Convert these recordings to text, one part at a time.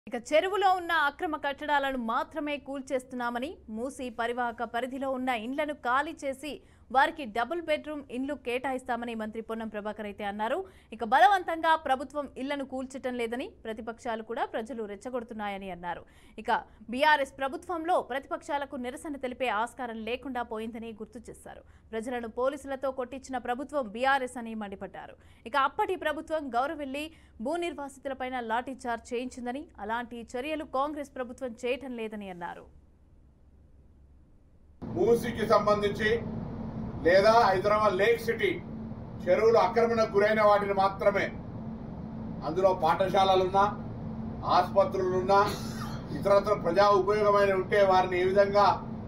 ఇక చెరువులో ఉన్న అక్రమ కట్టడాలను మాత్రమే కూల్చేస్తున్నామని మూసి పరివాహక పరిధిలో ఉన్న ఇండ్లను ఖాళీ చేసి వారికి డబుల్ బెడ్రూమ్ ఇండ్లు కేటాయిస్తామని మంత్రి పొన్నం ప్రభాకర్ అయితే అన్నారు ఇక బలవంతంగా ప్రభుత్వం ఇళ్లను కూల్చటం లేదని ప్రతిపక్షాలు కూడా ప్రజలు రెచ్చగొడుతున్నాయని అన్నారు ఇక బీఆర్ఎస్ ప్రభుత్వంలో ప్రతిపక్షాలకు నిరసన తెలిపే ఆస్కారం లేకుండా పోయిందని గుర్తు చేశారు ప్రజలను పోలీసులతో కొట్టించిన ప్రభుత్వం బీఆర్ఎస్ అని మండిపడ్డారు ఇక అప్పటి ప్రభుత్వం గౌరవెల్లి భూ నిర్వాసితులపైన లాఠీ చార్జ్ చేయించిందని అలాంటి చర్యలు కాంగ్రెస్ ప్రభుత్వం చేయటం లేదని అన్నారు మూసికి సంబంధించి లేదా హైదరాబాద్ లేక్ సిటీ చెరువులు ఆక్రమణకు గురైన వాటిని మాత్రమే అందులో పాఠశాలలున్నా ఆసుపత్రులున్నా ఇతరత్ర ప్రజా ఉపయోగమైన ఉంటే వారిని ఏ విధంగా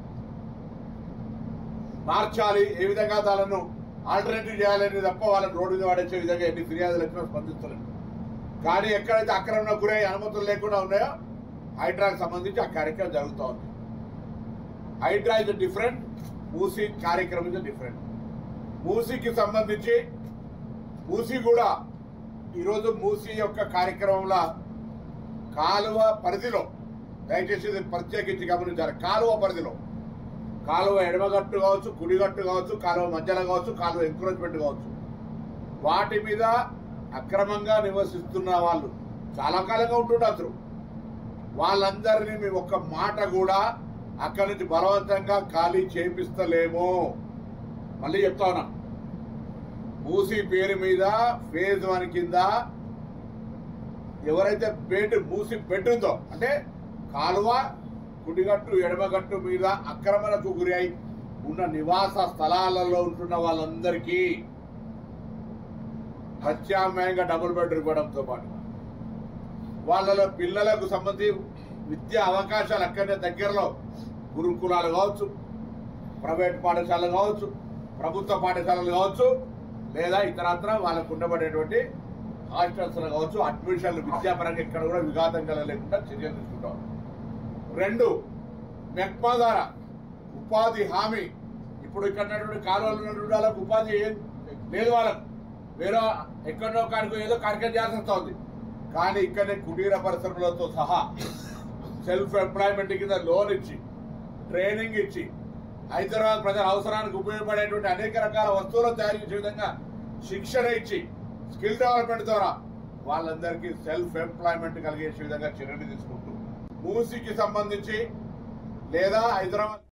మార్చాలి ఏ విధంగా దాలను ఆల్టర్నేటివ్ చేయాలని తప్ప వాళ్ళని రోడ్డు మీద పడేసే విధంగా ఎన్ని ఫిర్యాదులు వచ్చినా స్పందిస్తలేదు కానీ ఎక్కడైతే ఆక్రమణ గురై అనుమతులు లేకుండా ఉన్నాయో హైడ్రాకి సంబంధించి ఆ కార్యక్రమం జరుగుతూ ఉంది హైడ్రా ఇస్ డిఫరెంట్ మూసీ కార్యక్రమం ఇస్ డిఫరెంట్ మూసీకి సంబంధించి మూసీ కూడా ఈరోజు మూసీ యొక్క కార్యక్రమంలో కాలువ పరిధిలో దయచేసి ఇది ప్రత్యేకించి గమనించాలి కాలువ పరిధిలో కాలువ ఎడమగట్టు కావచ్చు కుడిగట్టు కావచ్చు కాలువ మధ్యలో కావచ్చు కాలువ ఎంకరేజ్మెంట్ కావచ్చు వాటి మీద అక్రమంగా నివసిస్తున్న వాళ్ళు చాలా కాలంగా ఉంటుండొచ్చు వాళ్ళందరినీ మేము ఒక్క మాట కూడా అక్కడి నుంచి బలవంతంగా ఖాళీ చేపిస్తలేము మళ్ళీ చెప్తా ఉన్నా మూసీ పేరు మీద ఫేజ్ వన్ కింద ఎవరైతే బెడ్ మూసి బెడ్ ఉందో అంటే కాలువ కుడిగట్టు ఎడమగట్టు మీద అక్రమణకు గురి అయి ఉన్న నివాస స్థలాలలో ఉంటున్న వాళ్ళందరికీ ప్రత్యామ్నాయంగా డబుల్ బెడ్ ఇవ్వడంతో పాటు వాళ్ళలో పిల్లలకు సంబంధించి విద్యా అవకాశాలు అక్కడనే దగ్గరలో గురుకులాలు కావచ్చు ప్రైవేట్ పాఠశాలలు కావచ్చు ప్రభుత్వ పాఠశాలలు కావచ్చు లేదా ఇతరత్ర వాళ్ళకు ఉండబడేటువంటి హాస్టల్స్ కావచ్చు అడ్మిషన్లు విద్యాపరంగా ఇక్కడ కూడా విఘాతం కలగలేకుండా చర్యలు తీసుకుంటాం రెండు మెక్మా ద్వారా ఉపాధి హామీ ఇప్పుడు ఇక్కడ ఉన్నటువంటి కాలువలు ఉన్నటువంటి వాళ్ళకు ఉపాధి ఏం లేదు వాళ్ళకు వేరే ఎక్కడో కాడికో ఏదో కార్యక్రమం చేయాల్సి వస్తుంది కానీ ఇక్కడనే కుటీర పరిశ్రమలతో సహా సెల్ఫ్ ఎంప్లాయ్మెంట్ కింద లోన్ ఇచ్చి ట్రైనింగ్ ఇచ్చి హైదరాబాద్ ప్రజల అవసరానికి ఉపయోగపడేటువంటి అనేక రకాల వస్తువులను తయారు చేసే విధంగా శిక్షణ ఇచ్చి స్కిల్ డెవలప్మెంట్ ద్వారా వాళ్ళందరికీ సెల్ఫ్ ఎంప్లాయ్మెంట్ కలిగేసే విధంగా చర్యలు తీసుకుంటూ మూసీకి సంబంధించి లేదా హైదరాబాద్